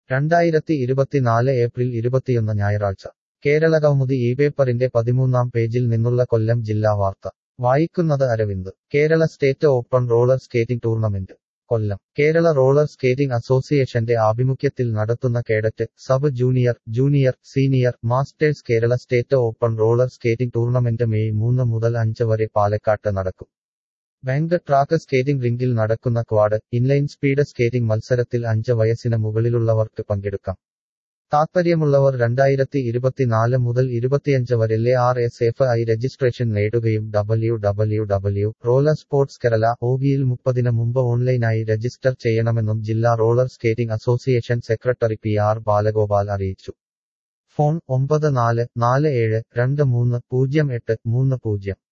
രണ്ടായിരത്തി ഇരുപത്തിനാല് ഏപ്രിൽ ഇരുപത്തിയൊന്ന് ഞായറാഴ്ച കേരള കൗമുദി ഈ പേപ്പറിന്റെ പതിമൂന്നാം പേജിൽ നിന്നുള്ള കൊല്ലം ജില്ലാ വാർത്ത വായിക്കുന്നത് Aravind Kerala state open roller skating tournament Kollam Kerala roller skating അസോസിയേഷന്റെ ആഭിമുഖ്യത്തിൽ നടത്തുന്ന cadet sub junior junior senior masters Kerala state open roller skating tournament May മൂന്ന് മുതൽ അഞ്ച് വരെ പാലക്കാട്ട് നടക്കും ബാങ്ക് ട്രാക്ക് സ്കേറ്റിംഗ് റിംഗിൽ നടക്കുന്ന ക്വാഡ് ഇൻലൈൻ സ്പീഡ് സ്കേറ്റിംഗ് മത്സരത്തിൽ അഞ്ച് വയസ്സിന് മുകളിലുള്ളവർക്ക് പങ്കെടുക്കാം താത്പര്യമുള്ളവർ രണ്ടായിരത്തി ഇരുപത്തിനാല് മുതൽ ഇരുപത്തിയഞ്ച് വരെ R S F I registration നേടുകയും W W W roller sports Kerala ഒബിയിൽ മുപ്പതിന് മുമ്പ് ഓൺലൈനായി രജിസ്റ്റർ ചെയ്യണമെന്നും ജില്ലാ roller skating association secretary P R Balagopal അറിയിച്ചു ഫോൺ ഒമ്പത് നാല് നാല് ഏഴ് രണ്ട് മൂന്ന് പൂജ്യം എട്ട് മൂന്ന് പൂജ്യം